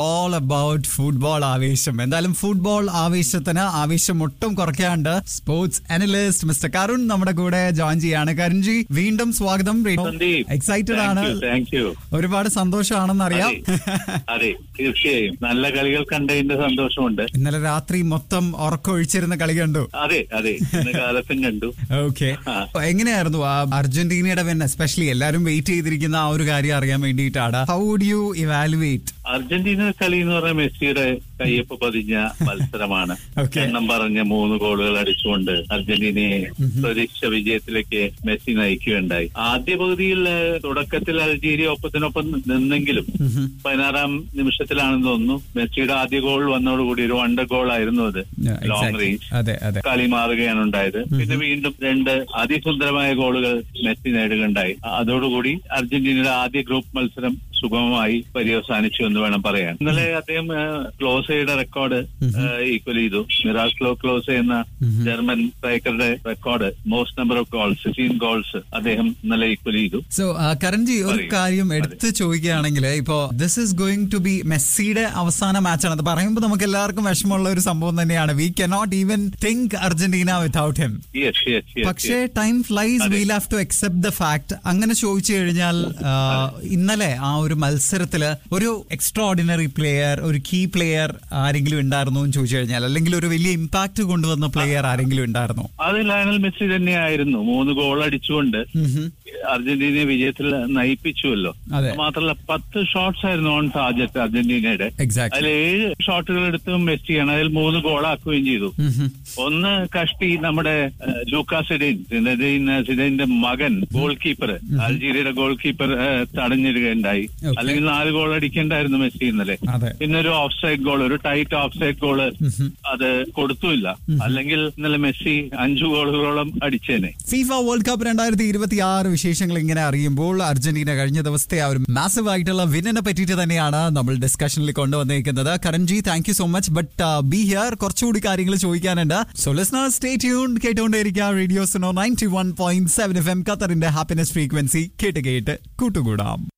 All about football ആവേശം എന്തായാലും football ആവേശത്തിന് ആവേശം ഒട്ടും കുറയ്ക്കാണ്ട് സ്പോർട്സ് അനലിസ്റ്റ് മിസ്റ്റർ കരുൺ നമ്മുടെ കൂടെ ജോയിൻ ചെയ്യാണ് കരുൺജി വീണ്ടും സ്വാഗതം സന്ദീപ് എക്സൈറ്റഡ് ആണ് താങ്ക് യു ഒരുപാട് സന്തോഷമാണെന്ന് അറിയാം അതെ തീർച്ചയായും നല്ല കളികൾ കണ്ടതിന്റെ സന്തോഷമുണ്ട് ഇന്നലെ രാത്രി മൊത്തം ഉറക്കൊഴിച്ചിരുന്ന കളി കണ്ടു അതെ അതെ ഇന്ന് കാലത്തും കണ്ടു ഓക്കെ ആ. എങ്ങനെയായിരുന്നു ആ അർജന്റീനയുടെ വിൻ എസ്പെഷ്യലി എല്ലാരും വെയിറ്റ് ചെയ്തിരിക്കുന്ന ആ ഒരു കാര്യം അറിയാൻ വേണ്ടിയിട്ടാണ് how would you evaluate Argentina കളി എന്ന് പറഞ്ഞ മെസ്സിയുടെ കയ്യൊപ്പ് പതിഞ്ഞ മത്സരമാണ് Okay. എണ്ണം പറഞ്ഞ മൂന്ന് ഗോളുകൾ അടിച്ചുകൊണ്ട് അർജന്റീനയെ പ്രതീക്ഷ വിജയത്തിലേക്ക് മെസ്സി നയിക്കുകയുണ്ടായി ആദ്യ പകുതിയിൽ ഏഹ്, തുടക്കത്തിൽ അൾജീരിയ ഒപ്പത്തിനൊപ്പം നിന്നെങ്കിലും പതിനാറാം നിമിഷത്തിലാണെന്ന് തോന്നുന്നു മെസ്സിയുടെ ആദ്യ ഗോൾ വന്നതോടുകൂടി ഒരു വണ്ടർ ഗോൾ ആയിരുന്നു അത് ലോങ് റേഞ്ച് അതെ അതെ കളി മാറുകയാണ് ഉണ്ടായത് പിന്നെ വീണ്ടും രണ്ട് അതിസുന്ദരമായ ഗോളുകൾ മെസ്സി നേടുകയുണ്ടായി അതോടുകൂടി അർജന്റീനയുടെ ആദ്യ ഗ്രൂപ്പ് മത്സരം സുഗമമായി പര്യവസാനിച്ചു എന്ന് വേണം പറയാൻ ഇന്നലെ അദ്ദേഹം ഏഹ്, ക്ലോസയുടെ റെക്കോർഡ് ഈക്വൽ ചെയ്തു മിറാസ്ലോ ക്ലോസെ എന്ന ജർമ്മൻ സ്ട്രൈക്കറുടെ record most number of goals sixteen goals അദ്ദേഹം ഇന്നലെ ഈക്വൽ ചെയ്തു സോ കരൺജി ഒരു പറയൂ. കാര്യം എടുത്ത് ചോദിക്കുകയാണെങ്കിൽ ഇപ്പോ this is going to be മെസ്സിയുടെ അവസാന മാച്ചാണ് അത് പറയുമ്പോൾ നമുക്ക് എല്ലാവർക്കും വിഷമമുള്ള ഒരു സംഭവം തന്നെയാണ് we cannot even think Argentina without him yes yes പക്ഷേ യെസ് ടൈം ഫ്ലൈസ് അതെ. We'll have to accept the fact അങ്ങനെ ചോദിച്ചു കഴിഞ്ഞാൽ ആ, ഇന്നലെ ആ ഒരു മത്സരത്തില് ഒരു എക്സ്ട്രാ ഓർഡിനറി പ്ലെയർ ഒരു കീ പ്ലെയർ ആരെങ്കിലും ഉണ്ടായിരുന്നോ എന്ന് ചോദിച്ചു കഴിഞ്ഞാൽ അല്ലെങ്കിൽ ഒരു വലിയ ഇമ്പാക്ട് കൊണ്ടുവന്ന പ്ലെയർ ആരെങ്കിലും ഉണ്ടായിരുന്നോ അത് ലയണൽ മെസ്സി തന്നെയായിരുന്നു മൂന്ന് ഗോൾ അടിച്ചുകൊണ്ട് അർജന്റീനയെ വിജയത്തിൽ നയിപ്പിച്ചുവല്ലോ അതെ. മാത്രമല്ല പത്ത് ഷോട്ട്സ് ആയിരുന്നു ഓൺ ടാർജറ്റ് അർജന്റീനയുടെ എക്സാക്ട് അതിൽ ഏഴ് ഷോട്ടുകൾ എടുത്ത് മെസ്സിയാണ് അതിൽ മൂന്ന് ഗോളാക്കുകയും ചെയ്തു ഒന്ന് കഷ്ടി നമ്മുടെ ഏഹ്, ലൂക്കാ സിഡൈൻ സിഡൈൻ സിഡൈന്റെ മകൻ ഗോൾ കീപ്പർ അൾജീരിയയുടെ ഗോൾ കീപ്പർ ഏഹ്, തടഞ്ഞിടുകയുണ്ടായി Okay. അല്ലെങ്കിൽ നാല് ഗോൾ അടിക്കേണ്ടായിരുന്നു മെസ്സി ഇന്നലെ അതെ പിന്നെ ഒരു ഓഫ് സൈഡ് ഗോൾ ഒരു ടൈറ്റ് ഓഫ് സൈഡ് ഗോള് അത് കൊടുത്തുമില്ല അല്ലെങ്കിൽ ഇന്നലെ മെസ്സി അഞ്ചു ഗോളുകളോളം അടിച്ചേനെ ഫിഫ വേൾഡ് കപ്പ് രണ്ടായിരത്തി ഇരുപത്തി ആറ് വിശേഷങ്ങൾ ഇങ്ങനെ അറിയുമ്പോൾ അർജന്റീന കഴിഞ്ഞ ദിവസത്തെ ആ ഒരു മാസീവ് ആയിട്ടുള്ള വിന്നിനെ പറ്റിയിട്ട് തന്നെയാണ് നമ്മൾ ഡിസ്കഷനിൽ കൊണ്ടുവന്നേക്കുന്നത് കരൺജി thank you so much but B here കുറച്ചുകൂടി കാര്യങ്ങൾ ചോദിക്കാനുണ്ട് so listener stay tune കേട്ടുകൊണ്ടേയിരിക്കുക radio Suno ninety one point seven F M ഖത്തറിന്റെ ഹാപ്പിനെസ് ഫ്രീക്വൻസി കേട്ട് കേട്ട് കൂട്ടുകൂടാം